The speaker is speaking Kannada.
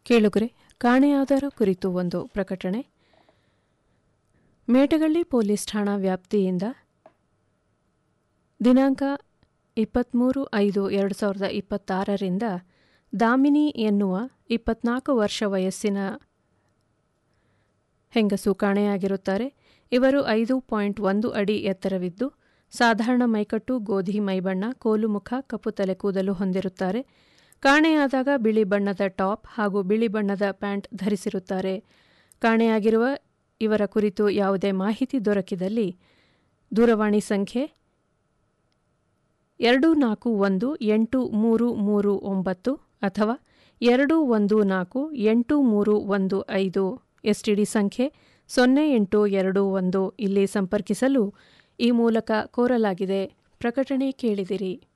ಕೇಳುಗರೆ ಕಾಣೆಯಾದರ ಕುರಿತು ಒಂದು ಪ್ರಕಟಣೆ ಮೇಟಗಳ್ಳಿ ಪೊಲೀಸ್ ಠಾಣಾ ವ್ಯಾಪ್ತಿಯಿಂದ ದಿನಾಂಕ ಇಪ್ಪತ್ತ್ಮೂರು ಐದು ಎರಡು ಸಾವಿರದ ಇಪ್ಪತ್ತಾರರಿಂದ ದಾಮಿನಿ ಎನ್ನುವ ಇಪ್ಪತ್ನಾಲ್ಕು ವರ್ಷ ವಯಸ್ಸಿನ ಹೆಂಗಸು ಕಾಣೆಯಾಗಿರುತ್ತಾರೆ ಇವರು ಐದು ಪಾಯಿಂಟ್ ಒಂದು ಅಡಿ ಎತ್ತರವಿದ್ದು ಸಾಧಾರಣ ಮೈಕಟ್ಟು ಗೋಧಿ ಮೈಬಣ್ಣ ಕೋಲು ಮುಖ ಕಪ್ಪು ತಲೆ ಕೂದಲು ಹೊಂದಿರುತ್ತಾರೆ ಕಾಣೆಯಾದಾಗ ಬಿಳಿ ಬಣ್ಣದ ಟಾಪ್ ಹಾಗೂ ಬಿಳಿ ಬಣ್ಣದ ಪ್ಯಾಂಟ್ ಧರಿಸಿರುತ್ತಾರೆ ಕಾಣೆಯಾಗಿರುವ ಇವರ ಕುರಿತು ಯಾವುದೇ ಮಾಹಿತಿ ದೊರಕಿದಲ್ಲಿ ದೂರವಾಣಿ ಸಂಖ್ಯೆ ಎರಡು ನಾಲ್ಕು ಒಂದು ಎಂಟು ಮೂರು ಮೂರು ಒಂಬತ್ತು ಅಥವಾ ಎರಡು ಒಂದು ನಾಲ್ಕು ಎಂಟು ಮೂರು ಒಂದು ಐದು ಎಸ್ಟಿಡಿ ಸಂಖ್ಯೆ ಸೊನ್ನೆ ಎಂಟು ಎರಡು ಒಂದು ಇಲ್ಲಿ ಸಂಪರ್ಕಿಸಲು ಈ ಮೂಲಕ ಕೋರಲಾಗಿದೆ ಪ್ರಕಟಣೆ ಕೇಳಿದಿರಿ